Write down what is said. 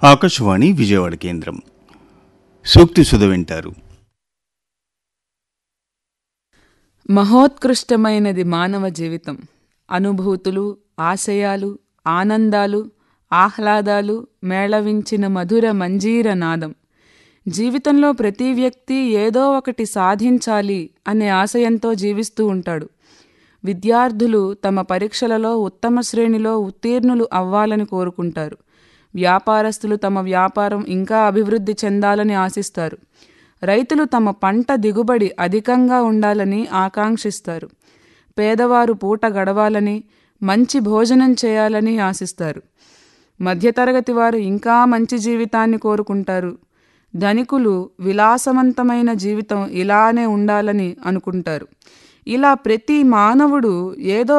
ఆకాశవాణి విజయవాడ కేంద్రం సూక్తి సుధ వింటారు మహోత్కృష్టమైనది మానవ జీవితం అనుభూతులు ఆశయాలు ఆనందాలు ఆహ్లాదాలు మేళవించిన మధుర మంజీర నాదం జీవితంలో ప్రతి వ్యక్తి ఏదో ఒకటి సాధించాలి అనే ఆశయంతో జీవిస్తూ ఉంటాడు విద్యార్థులు తమ పరీక్షలలో ఉత్తమ శ్రేణిలో ఉత్తీర్ణులు అవ్వాలని కోరుకుంటారు వ్యాపారస్తులు తమ వ్యాపారం ఇంకా అభివృద్ధి చెందాలని ఆశిస్తారు రైతులు తమ పంట దిగుబడి అధికంగా ఉండాలని ఆకాంక్షిస్తారు పేదవారు పూట గడవాలని మంచి భోజనం చేయాలని ఆశిస్తారు మధ్యతరగతి వారు ఇంకా మంచి జీవితాన్ని కోరుకుంటారు ధనికులు విలాసవంతమైన జీవితం ఇలానే ఉండాలని అనుకుంటారు ఇలా ప్రతి మానవుడు ఏదో